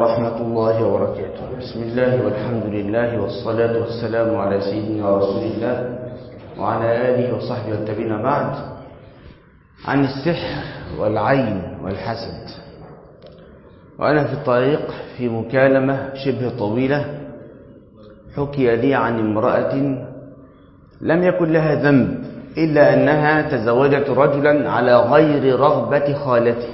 ورحمة الله وبركاته بسم الله والحمد لله والصلاة والسلام على سيدنا رسول الله وعلى آله وصحبه والتابعين بعد عن السحر والعين والحسد وأنا في الطريق في مكالمة شبه طويلة حكي لي عن امرأة لم يكن لها ذنب إلا أنها تزوجت رجلا على غير رغبة خالته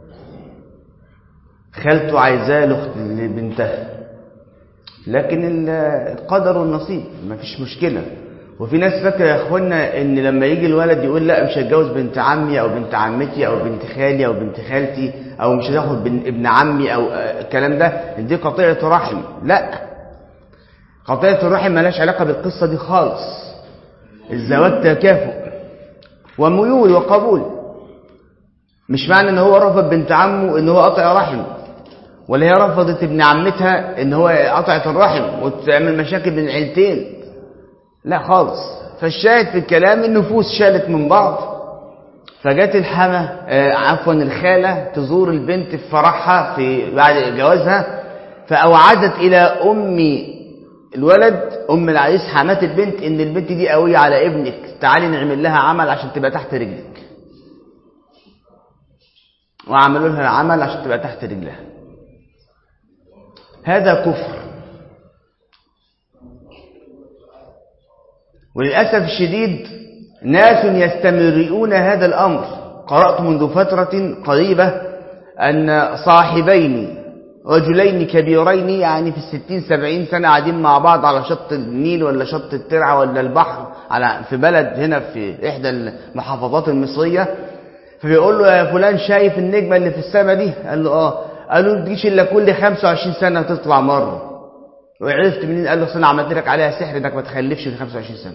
خالته عايزاه لبنتها لكن القدر والنصيب ما فيش مشكلة وفي ناس فاكرة يا اخوانا ان لما يجي الولد يقول لا مش هتجوز بنت عمي او بنت عمتي او بنت خالي او بنت خالتي او مش هتاخد ابن عمي او الكلام ده دي قطيعة رحم لا قطيعة الرحم مالهاش علاقة بالقصة دي خالص الزواج تكافؤ وميول وقبول مش معنى ان هو رفض بنت عمه ان هو قطع رحم ولا هي رفضت ابن عمتها ان هو قطعت الرحم وتعمل مشاكل بين العيلتين لا خالص فالشاهد في الكلام النفوس شالت من بعض فجت الحما آه عفوا الخاله تزور البنت في فرحها في بعد جوازها فاوعدت الى ام الولد ام العريس حمات البنت ان البنت دي قويه على ابنك تعالي نعمل لها عمل عشان تبقى تحت رجلك وعملوا لها العمل عشان تبقى تحت رجلها هذا كفر وللأسف الشديد ناس يستمرئون هذا الأمر قرأت منذ فترة قريبة أن صاحبين رجلين كبيرين يعني في الستين سبعين سنة قاعدين مع بعض على شط النيل ولا شط الترعة ولا البحر على في بلد هنا في إحدى المحافظات المصرية فبيقول له يا فلان شايف النجمة اللي في السماء دي قال له اه قالوا له تجيش إلا كل 25 سنة تطلع مرة وعرفت منين قال له اصل انا عملت لك عليها سحر انك ما تخلفش في 25 سنه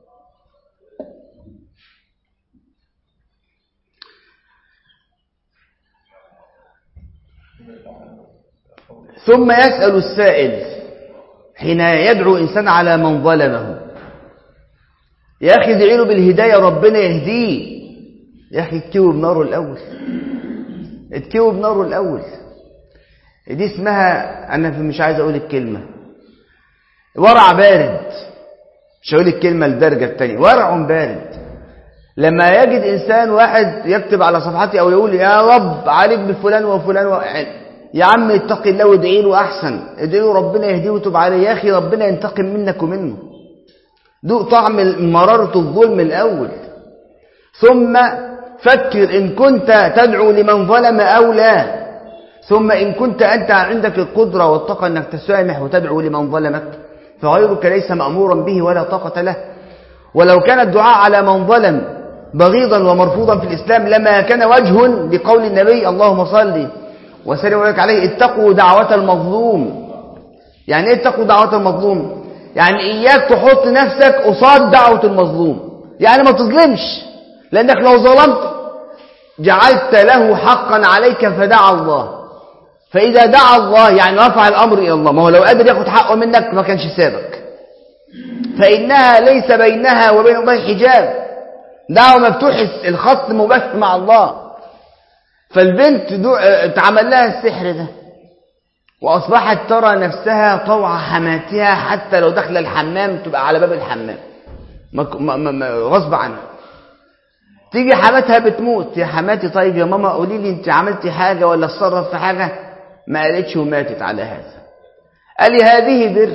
ثم يسأل السائل حين يدعو إنسان على من ظلمه يا أخي ادعي له بالهداية ربنا يهديه يا أخي اتكوي بناره الأول اتكوي بناره الأول دي اسمها أنا مش عايز أقول الكلمة ورع بارد مش هقول الكلمة الدرجة الثانية ورع بارد لما يجد إنسان واحد يكتب على صفحتي أو يقول يا رب عليك بفلان وفلان و... يا عم اتقي الله وادعي له أحسن ادعي له ربنا يهديه وتب عليه يا أخي ربنا ينتقم منك ومنه دوق طعم مرارة الظلم الأول ثم فكر إن كنت تدعو لمن ظلم أو لا ثم إن كنت أنت عندك القدرة والطاقة أنك تسامح وتدعو لمن ظلمك فغيرك ليس مأمورا به ولا طاقة له ولو كان الدعاء على من ظلم بغيضا ومرفوضا في الإسلام لما كان وجه لقول النبي اللهم صل وسلم عليك عليه اتقوا دعوة المظلوم يعني ايه اتقوا دعوة المظلوم يعني إياك تحط نفسك قصاد دعوة المظلوم يعني ما تظلمش لأنك لو ظلمت جعلت له حقا عليك فدعا الله فإذا دعا الله يعني رفع الأمر إلى الله ما هو لو قادر ياخد حقه منك ما كانش سابك فإنها ليس بينها وبين الله حجاب دعوة مفتوح الخط مبث مع الله فالبنت اتعمل لها السحر ده وأصبحت ترى نفسها طوع حماتها حتى لو دخل الحمام تبقى على باب الحمام غصب عنها تيجي حماتها بتموت يا حماتي طيب يا ماما قولي لي انت عملتي حاجة ولا اتصرف في حاجة ما قالتش وماتت على هذا قال لي هذه بر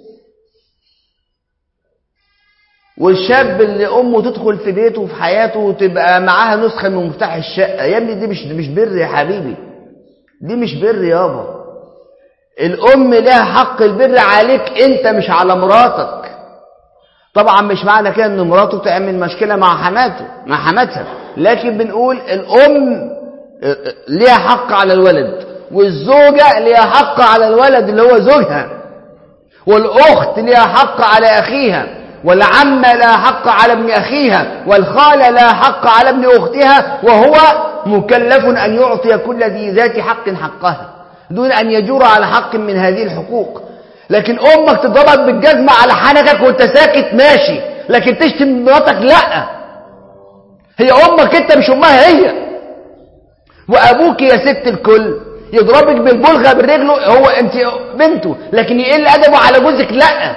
والشاب اللي امه تدخل في بيته وفي حياته وتبقى معاها نسخه من مفتاح الشقه يا ابني دي مش مش بر يا حبيبي دي مش بر يابا الام لها حق البر عليك انت مش على مراتك طبعا مش معنى كده ان مراته تعمل مشكله مع حماته مع حماتها لكن بنقول الام ليها حق على الولد والزوجه ليها حق على الولد اللي هو زوجها والاخت ليها حق على اخيها والعمة لا حق على ابن أخيها والخالة لا حق على ابن أختها وهو مكلف أن يعطي كل ذي ذات حق حقها دون أن يجور على حق من هذه الحقوق لكن أمك تضرب بالجزمة على حنكك وانت ساكت ماشي لكن تشتم مراتك لا هي أمك انت مش أمها هي وأبوك يا ست الكل يضربك بالبلغة بالرجل هو انت بنته لكن يقل ادبه على جوزك لا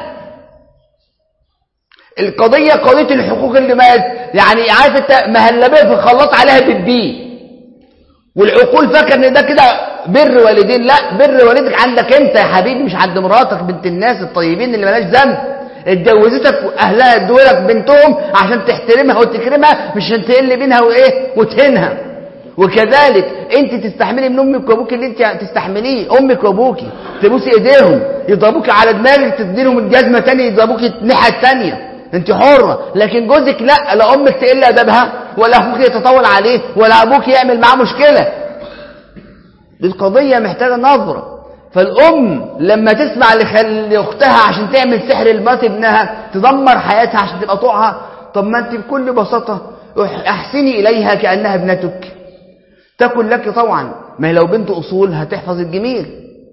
القضية قضية الحقوق اللي ما يعني عارف انت مهلبية في الخلاط عليها بالبي والعقول فاكر ان ده كده بر والدين لا بر والدك عندك انت يا حبيبي مش عند مراتك بنت الناس الطيبين اللي ملاش ذنب اتجوزتك واهلها ادولك بنتهم عشان تحترمها وتكرمها مش عشان تقل بينها وايه وتهينها وكذلك انت تستحملي من امك وابوك اللي انت تستحمليه امك وابوك تبوسي ايديهم يضربوك على دماغك تديلهم الجزمه تاني يضربوك الناحيه الثانيه انت حرة لكن جوزك لا لا امك تقل ادبها ولا اخوك يتطول عليه ولا ابوك يعمل معاه مشكلة دي القضية محتاجة نظرة فالام لما تسمع لاختها عشان تعمل سحر لمرات ابنها تدمر حياتها عشان تبقى طوعها طب ما انت بكل بساطة احسني اليها كأنها ابنتك تكن لك طوعا ما هي لو بنت اصول هتحفظ الجميل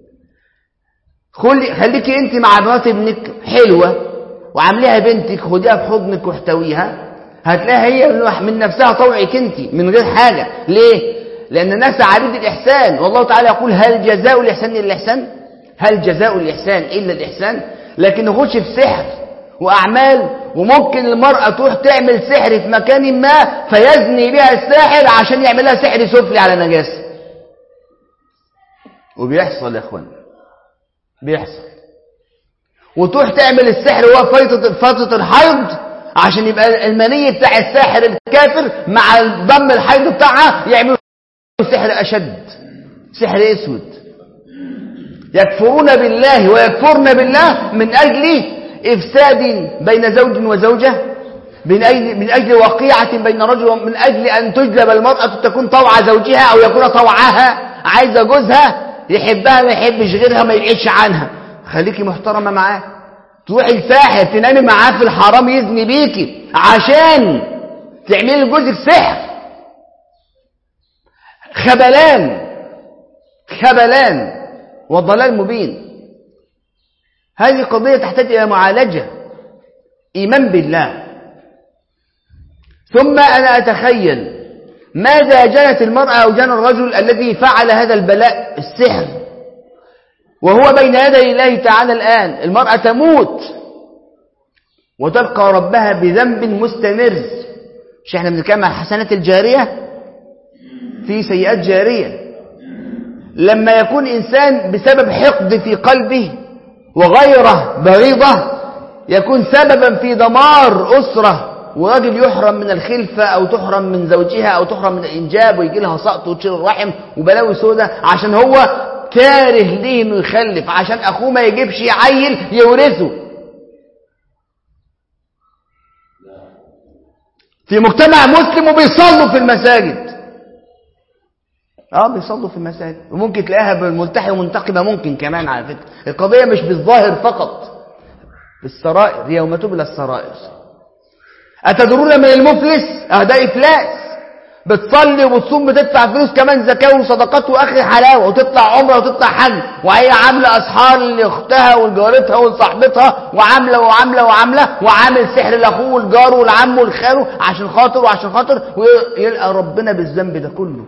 خليكي انت مع مرات ابنك حلوة وعامليها بنتك خديها في حضنك واحتويها هتلاقيها هي من نفسها طوعك انت من غير حاجة ليه لأن الناس عبيد الإحسان والله تعالى يقول هل جزاء الإحسان إلا الإحسان هل جزاء الإحسان إلا الإحسان لكن نخش في سحر وأعمال وممكن المرأة تروح تعمل سحر في مكان ما فيزني بها الساحر عشان يعملها سحر سفلي على نجاسة وبيحصل يا اخوان بيحصل وتروح تعمل السحر وهو فترة فترة الحيض عشان يبقى المني بتاع الساحر الكافر مع ضم الحيض بتاعها يعملوا سحر أشد سحر أسود يكفرون بالله ويكفرن بالله من أجل إفساد بين زوج وزوجة من أجل, من أجل وقيعة بين رجل ومن أجل أن تجلب المرأة تكون طوع زوجها أو يكون طوعها عايزة جوزها يحبها ما يحبش غيرها ما يبعدش عنها خليكي محترمة معاه تروحي الساحر تنامي معاه في الحرام يزني بيكي عشان تعملي لجوزك سحر خبلان خبلان وضلال مبين هذه قضية تحتاج إلى معالجة إيمان بالله ثم أنا أتخيل ماذا جنت المرأة أو جنى الرجل الذي فعل هذا البلاء السحر وهو بين يدي الله تعالى الآن المرأة تموت وتلقى ربها بذنب مستمر مش احنا بنتكلم عن الحسنات الجارية في سيئات جارية لما يكون إنسان بسبب حقد في قلبه وغيره بغيضة يكون سببا في دمار أسرة وراجل يحرم من الخلفة أو تحرم من زوجها أو تحرم من الإنجاب ويجي لها سقط وتشيل الرحم وبلاوي سودة عشان هو كاره ليه انه يخلف عشان اخوه ما يجيبش عيل يورثه في مجتمع مسلم وبيصلوا في المساجد اه بيصلوا في المساجد وممكن تلاقيها بالملتحي ومنتقبه ممكن كمان على فكره القضيه مش بالظاهر فقط بالسرائر يوم تبلى السرائر اتدرون من المفلس اه ده افلاس بتصلي وبتصوم بتدفع فلوس كمان زكاه وصدقات واخر حلاوه وتطلع عمره وتطلع حج وهي عامله اسحار لاختها ولجارتها ولصاحبتها وعامله وعامله وعامله وعامل سحر لاخوه والجار والعم والخاله عشان خاطر وعشان خاطر ويلقى ربنا بالذنب ده كله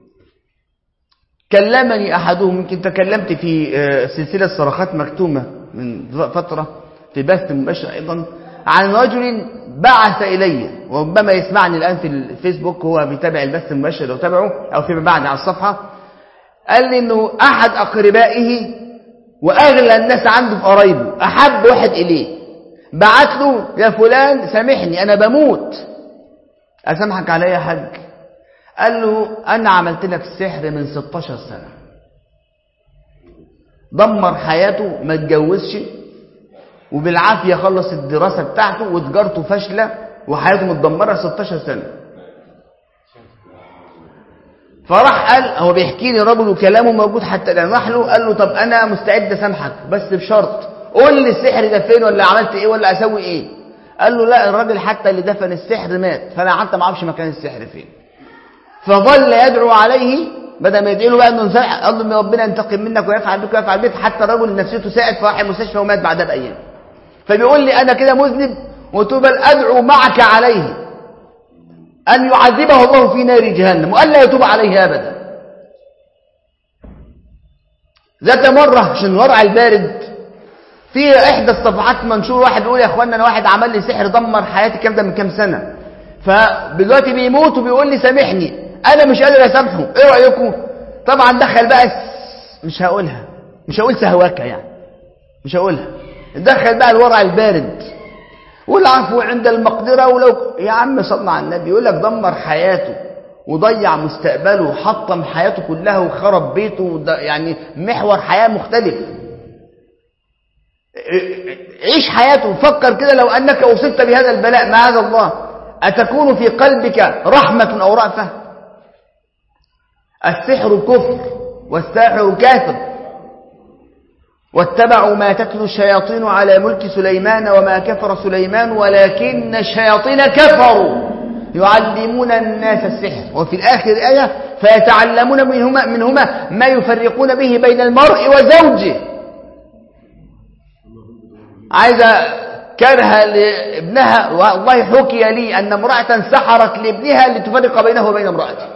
كلمني احدهم يمكن تكلمت في سلسله صرخات مكتومه من فتره في بث مباشر ايضا عن رجل بعث إلي وربما يسمعني الآن في الفيسبوك هو بيتابع البث المباشر لو تابعه أو فيما بعد على الصفحة قال لي إنه أحد أقربائه وأغلى الناس عنده في قرايبه أحب واحد إليه بعت له يا فلان سامحني أنا بموت أسامحك عليا يا حاج قال له أنا عملت لك السحر من 16 سنة دمر حياته ما اتجوزش وبالعافية خلص الدراسة بتاعته وتجارته فاشلة وحياته متدمرة 16 سنة فراح قال هو بيحكي لي رجل وكلامه موجود حتى الان راح له قال له طب انا مستعد اسامحك بس بشرط قول لي السحر ده فين ولا عملت ايه ولا اسوي ايه قال له لا الراجل حتى اللي دفن السحر مات فانا حتى ما اعرفش مكان السحر فين فظل يدعو عليه بدل ما يدعي له بقى انه قال له ربنا ينتقم منك ويفعل بك ويفعل بك حتى الرجل نفسيته ساءت فراح المستشفى ومات بعدها بايام فبيقول لي انا كده مذنب وتبل ادعو معك عليه ان يعذبه الله في نار جهنم وان لا يتوب عليه ابدا ذات مرة عشان الورع البارد في احدى الصفحات منشور واحد يقول يا اخوانا انا واحد عمل لي سحر دمر حياتي الكلام ده من كام سنة فدلوقتي بيموت وبيقول لي سامحني انا مش قادر اسامحه ايه رايكم طبعا دخل بقى الس- مش هقولها مش هقول سهواكه يعني مش هقولها دخل بقى الورع البارد والعفو عند المقدرة ولو يا عم صلى على النبي يقول لك دمر حياته وضيع مستقبله وحطم حياته كلها وخرب بيته وده يعني محور حياة مختلف عيش حياته فكر كده لو أنك أصبت بهذا البلاء معاذ الله أتكون في قلبك رحمة أو رأفة السحر كفر والساحر كافر واتبعوا ما تتلو الشياطين على ملك سليمان وما كفر سليمان ولكن الشياطين كفروا يعلمون الناس السحر وفي الآخر آية فيتعلمون منهما, منهما ما يفرقون به بين المرء وزوجه عايزة كره لابنها والله حكي لي أن امرأة سحرت لابنها لتفرق بينه وبين امرأته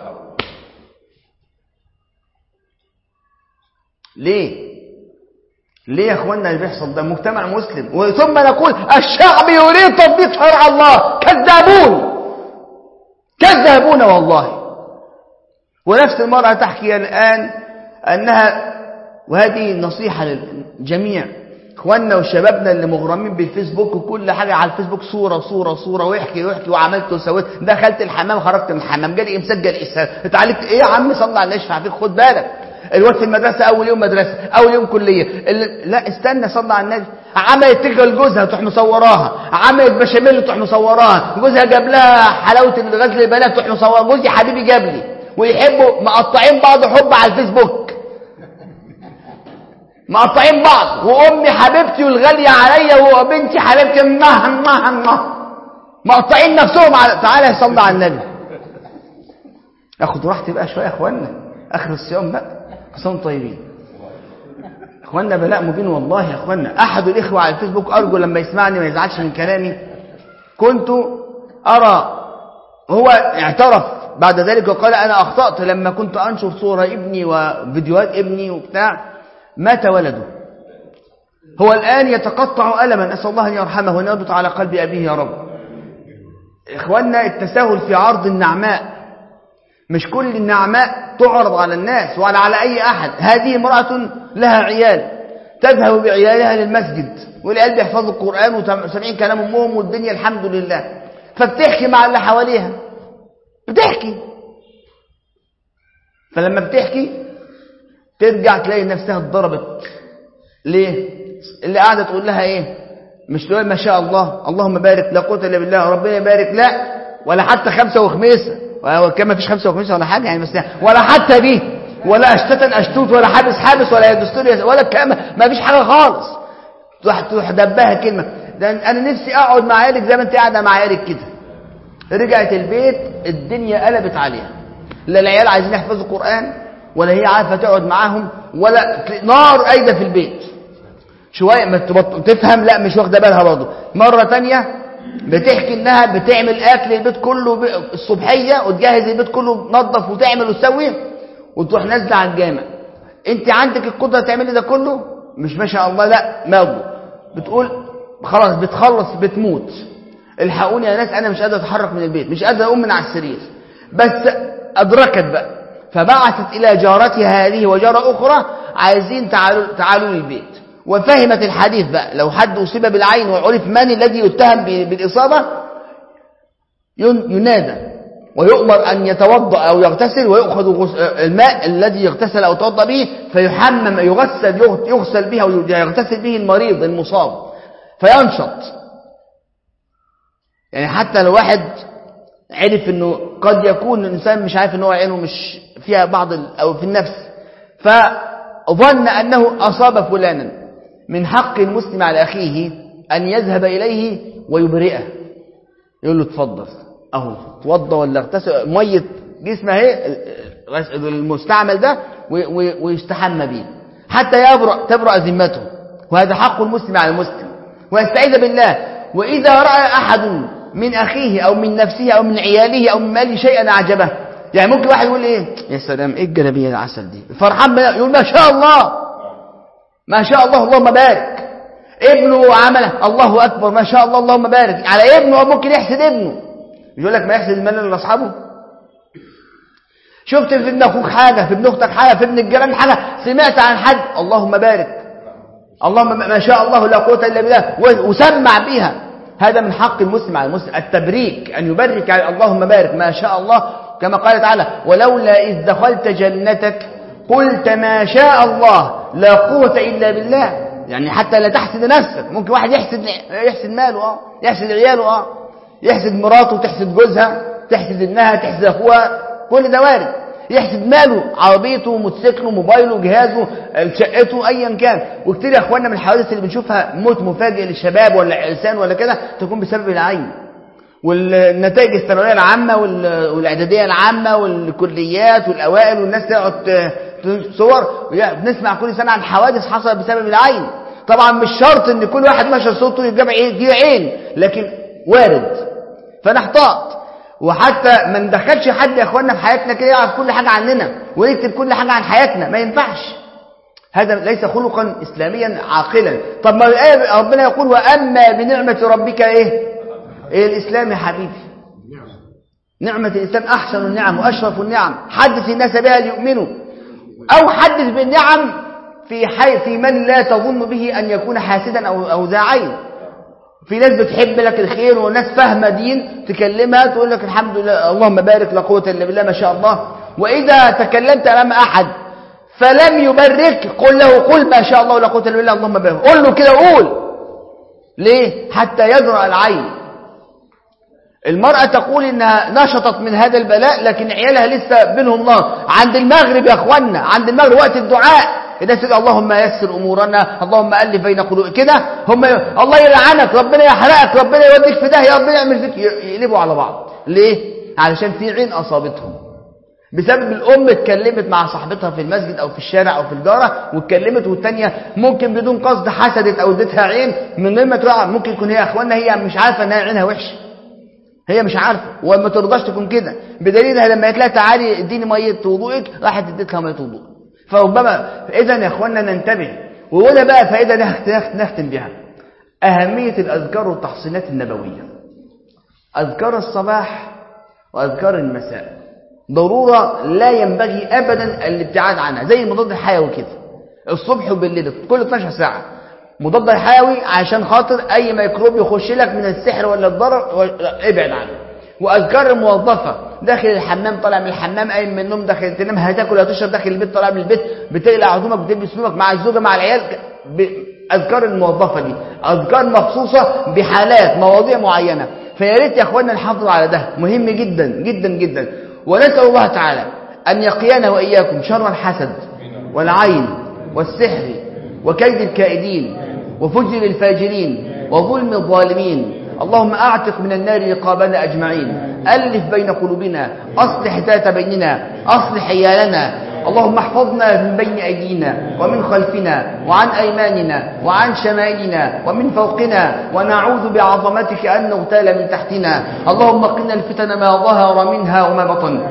ليه ليه يا اخوانا اللي بيحصل ده مجتمع مسلم وثم نقول الشعب يريد تطبيق شرع الله كذابون كذابون والله ونفس المرأة تحكي الآن أنها وهذه نصيحة للجميع اخواننا وشبابنا اللي مغرمين بالفيسبوك وكل حاجة على الفيسبوك صورة صورة صورة ويحكي ويحكي وعملت وسويت دخلت الحمام خرجت من الحمام جالي امساك جالي اسهال اتعالجت ايه يا عم صلى على يشفع فيك خد بالك الواد في المدرسة أول يوم مدرسة أول يوم كلية ال... لا استنى صلى على النبي عملت تلك لجوزها تروح مصوراها عملت بشاميل تروح مصوراها جوزها جاب لها حلاوة الغزل البنات تروح مصوراها جوزي حبيبي جاب لي ويحبوا مقطعين بعض حب على الفيسبوك مقطعين بعض وامي حبيبتي والغالية عليا وبنتي حبيبتي الله الله الله مقطعين نفسهم على تعالى صلى على النبي اخد راحتي بقى شويه يا اخوانا اخر الصيام بقى صوم طيبين اخوانا بلاء مبين والله يا اخوانا احد الاخوه على الفيسبوك ارجو لما يسمعني ما يزعلش من كلامي كنت ارى هو اعترف بعد ذلك وقال انا اخطات لما كنت انشر صوره ابني وفيديوهات ابني وبتاع مات ولده هو الان يتقطع الما اسال الله ان يرحمه وان يربط على قلب ابيه يا رب اخوانا التساهل في عرض النعماء مش كل النعماء تعرض على الناس ولا على أي أحد هذه امرأة لها عيال تذهب بعيالها للمسجد والعيال بيحفظوا القرآن وسامعين كلام أمهم والدنيا الحمد لله فبتحكي مع اللي حواليها بتحكي فلما بتحكي ترجع تلاقي نفسها اتضربت ليه اللي قاعدة تقول لها ايه مش تقول ما شاء الله اللهم بارك لا قوه الا بالله ربنا يبارك لا ولا حتى خمسة وخميسة وكان ما فيش خمسة وخميسة ولا حاجة يعني بس ولا حتى دي ولا اشتتا اشتوت ولا حابس حابس ولا دستور ولا الكلام ما فيش حاجة خالص تروح تروح دبها كلمة ده انا نفسي اقعد مع عيالك زي ما انت قاعدة مع عيالك كده رجعت البيت الدنيا قلبت عليها لا العيال عايزين يحفظوا القرآن ولا هي عارفة تقعد معاهم ولا نار قايدة في البيت شوية ما تفهم لا مش واخدة بالها برضه مرة تانية بتحكي انها بتعمل اكل البيت كله الصبحيه وتجهز البيت كله تنظف وتعمل وتسوي وتروح نازله على الجامع انت عندك القدره تعملي ده كله مش ما شاء الله لا ماضي بتقول خلاص بتخلص بتموت الحقوني يا ناس انا مش قادر اتحرك من البيت مش قادر اقوم من على السرير بس ادركت بقى فبعثت الى جارتها هذه وجاره اخرى عايزين تعالوا تعالوا للبيت وفهمت الحديث بقى لو حد أصيب بالعين وعرف من الذي يتهم بالإصابة ينادى ويؤمر أن يتوضأ أو يغتسل ويأخذ الماء الذي يغتسل أو يتوضأ به فيحمم يغسل يغسل به أو يغتسل به المريض المصاب فينشط يعني حتى لو واحد عرف انه قد يكون الانسان مش عارف ان هو عينه مش فيها بعض او في النفس فظن انه اصاب فلانا من حق المسلم على أخيه أن يذهب إليه ويبرئه يقول له اتفضل أهو توضى ولا اغتسل مية جسمه اهي المستعمل ده ويستحمى به حتى يبرأ تبرأ ذمته وهذا حق المسلم على المسلم ويستعيذ بالله وإذا رأى أحد من أخيه أو من نفسه أو من عياله أو من ماله شيئا أعجبه يعني ممكن واحد يقول إيه يا سلام إيه الجلابية العسل دي فرحان يقول ما شاء الله ما شاء الله اللهم بارك ابنه عمله الله أكبر ما شاء الله اللهم بارك على ابنه ممكن يحسد ابنه يقول لك ما يحسد المال لأصحابه شفت في ابن أخوك حاجة في ابن أختك حاجة في ابن الجيران حاجة سمعت عن حد اللهم بارك اللهم ما شاء الله لا قوة إلا بالله وسمع بها هذا من حق المسلم على المسلم التبريك أن يبرك على اللهم بارك ما شاء الله كما قال تعالى ولولا إذ دخلت جنتك قلت ما شاء الله لا قوة إلا بالله يعني حتى لا تحسد نفسك ممكن واحد يحسد يحسد ماله اه يحسد عياله اه يحسد مراته تحسد جوزها تحسد ابنها تحسد اخوها كل ده وارد يحسد ماله عربيته موتوسيكله موبايله جهازه شقته ايا كان وكتير يا اخواننا من الحوادث اللي بنشوفها موت مفاجئ للشباب ولا عرسان ولا كده تكون بسبب العين والنتائج الثانويه العامه والاعداديه العامه والكليات والاوائل والناس تقعد تصور بنسمع كل سنه عن حوادث حصلت بسبب العين طبعا مش شرط ان كل واحد ماشي صوته يجيب عين دي عين لكن وارد فنحتاط وحتى ما ندخلش حد يا اخوانا في حياتنا كده يعرف كل حاجه عننا ويكتب كل حاجه عن حياتنا ما ينفعش هذا ليس خلقا اسلاميا عاقلا طب ما الايه ربنا يقول واما بنعمه ربك ايه ايه الاسلام يا حبيبي نعمه الاسلام احسن النعم واشرف النعم حدث الناس بها ليؤمنوا او حدث بالنعم في حي في من لا تظن به ان يكون حاسدا او او ذا عين في ناس بتحب لك الخير وناس فاهمه دين تكلمها تقول لك الحمد لله اللهم بارك لا قوه الا بالله ما شاء الله واذا تكلمت امام احد فلم يبرك قل له قل ما شاء الله لا قوه الا بالله اللهم بارك قل له كده قول ليه حتى يجرأ العين المرأة تقول انها نشطت من هذا البلاء لكن عيالها لسه بينهم نار عند المغرب يا اخوانا عند المغرب وقت الدعاء الناس تقول اللهم يسر امورنا اللهم الف بين قلوب كده هم الله يلعنك ربنا يحرقك ربنا يوديك في داهيه ربنا يعمل فيك يقلبوا على بعض ليه علشان في عين اصابتهم بسبب الام اتكلمت مع صاحبتها في المسجد او في الشارع او في الجاره واتكلمت والثانيه ممكن بدون قصد حسدت او اديتها عين من غير ما تقع ممكن يكون هي اخواننا هي مش عارفه انها عينها وحشه هي مش عارفه وما ترضاش تكون كده بدليلها لما قالت لها تعالي اديني ميه وضوءك راحت اديت لها ميه وضوء فربما اذا يا اخواننا ننتبه وهنا بقى فائده نختم بها اهميه الاذكار والتحصينات النبويه اذكار الصباح واذكار المساء ضروره لا ينبغي ابدا الابتعاد عنها زي المضاد الحيوي كده الصبح وبالليل كل 12 ساعه مضاد الحيوي عشان خاطر اي ميكروب يخش لك من السحر ولا الضرر ابعد عنه واذكار الموظفه داخل الحمام طالع من الحمام قايم من النوم داخل تنام هتاكل هتشرب داخل البيت طالع من البيت بتقلع عزومك بتلبس نومك مع الزوجه مع العيال اذكار الموظفه دي اذكار مخصوصه بحالات مواضيع معينه فيا ريت يا اخواننا نحافظ على ده مهم جدا جدا جدا ونسال الله تعالى ان يقينا واياكم شر الحسد والعين والسحر وكيد الكائدين وفجر الفاجرين وظلم الظالمين اللهم أعتق من النار رقابنا أجمعين ألف بين قلوبنا أصلح ذات بيننا أصلح عيالنا اللهم احفظنا من بين أيدينا ومن خلفنا وعن أيماننا وعن شمائلنا ومن فوقنا ونعوذ بعظمتك أن نغتال من تحتنا اللهم قنا الفتن ما ظهر منها وما بطن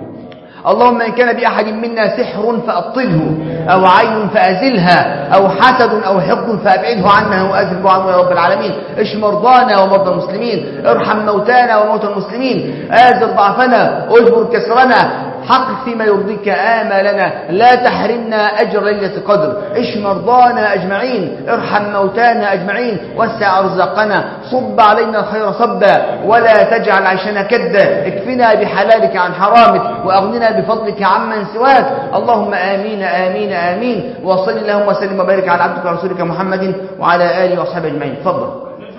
اللهم إن كان بأحد منا سحر فأبطله أو عين فأزلها أو حسد أو حقد فأبعده عنا وأزله عنه يا رب العالمين اشف مرضانا ومرضى المسلمين ارحم موتانا وموتى المسلمين آزر ضعفنا اجبر كسرنا حقق فيما يرضيك آمالنا لا تحرمنا أجر ليلة قدر اشف مرضانا أجمعين ارحم موتانا أجمعين وسع أرزاقنا صب علينا الخير صبا ولا تجعل عيشنا كدا اكفنا بحلالك عن حرامك وأغننا بفضلك عمن سواك اللهم آمين آمين آمين وصل اللهم وسلم وبارك على عبدك ورسولك محمد وعلى آله وأصحابه أجمعين تفضل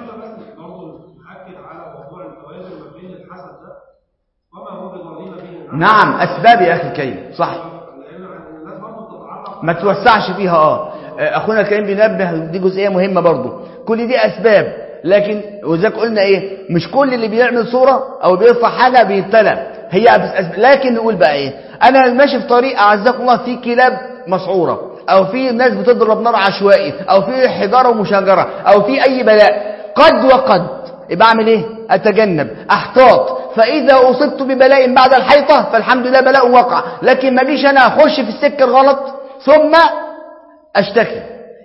نعم أسباب يا أخي الكريم صح ما توسعش فيها اه أخونا الكريم بينبه دي جزئية مهمة برضو كل دي أسباب لكن وذلك قلنا إيه مش كل اللي بيعمل صورة أو بيرفع حاجة بيبتلى هي بس أسباب لكن نقول بقى إيه أنا ماشي في طريق أعزكم الله في كلاب مسعورة أو في ناس بتضرب نار عشوائي أو في حجارة ومشاجرة أو في أي بلاء قد وقد يبقى أعمل إيه أتجنب أحتاط فإذا أصبت ببلاء بعد الحيطة فالحمد لله بلاء وقع لكن ما جيش أنا أخش في السكة الغلط ثم أشتكي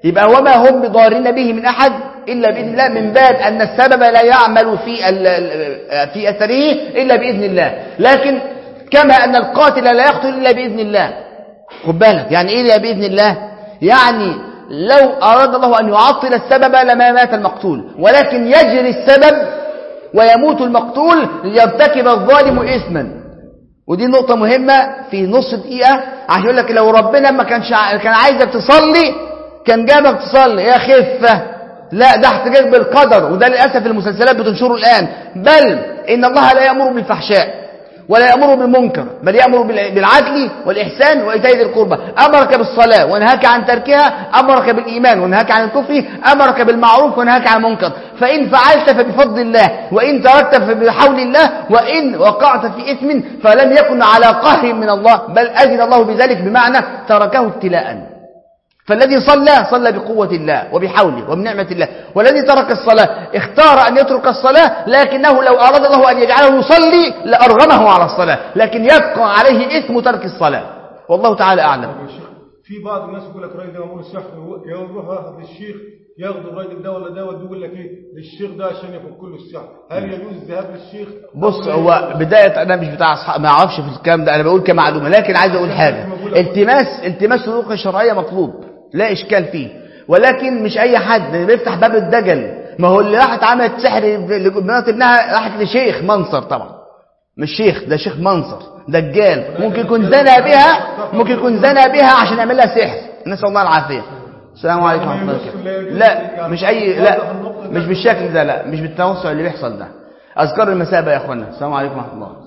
يبقى وما هم بضارين به من أحد إلا بإذن الله من باب أن السبب لا يعمل في في أثره إلا بإذن الله لكن كما أن القاتل لا يقتل إلا بإذن الله خد بالك يعني إيه إلا بإذن الله يعني لو أراد الله أن يعطل السبب لما مات المقتول ولكن يجري السبب ويموت المقتول ليرتكب الظالم إثما ودي نقطة مهمة في نص دقيقة عشان يقول لك لو ربنا ما كانش كان عايزك تصلي كان جابك تصلي يا خفة لا ده احتجاج بالقدر وده للأسف المسلسلات بتنشره الآن بل إن الله لا يأمر بالفحشاء ولا يأمر بالمنكر بل يأمر بالعدل والإحسان وإيتاء ذي القربى أمرك بالصلاة ونهاك عن تركها أمرك بالإيمان ونهاك عن الكفر أمرك بالمعروف ونهاك عن المنكر فإن فعلت فبفضل الله وإن تركت فبحول الله وإن وقعت في إثم فلم يكن على قهر من الله بل أذن الله بذلك بمعنى تركه ابتلاءً فالذي صلى صلى بقوة الله وبحوله وبنعمة الله والذي ترك الصلاة اختار أن يترك الصلاة لكنه لو أراد الله أن يجعله يصلي لأرغمه على الصلاة لكن يبقى عليه إثم ترك الصلاة والله تعالى أعلم في بعض الناس يقول لك راجل ده مأمور السحر يروح واحد للشيخ ياخد الراجل ده ولا ده ويقول لك ايه للشيخ ده عشان يفك كل السحر هل يجوز الذهاب للشيخ بص هو بداية أنا مش بتاع أصحاب ما أعرفش في الكلام ده أنا بقول كمعلومة لكن عايز أقول حاجة التماس التماس الرقية الشرعية مطلوب لا إشكال فيه ولكن مش أي حد بيفتح باب الدجل ما هو اللي راحت عملت سحر لبنات ابنها راحت لشيخ منصر طبعا مش شيخ ده شيخ منصر دجال ممكن يكون زنى بها ممكن يكون زنى بها عشان يعمل لها سحر نسأل الله العافية السلام عليكم ورحمة الله لا مش أي لا مش بالشكل ده لا مش بالتوسع اللي بيحصل ده أذكار المسابة يا أخوانا السلام عليكم ورحمة الله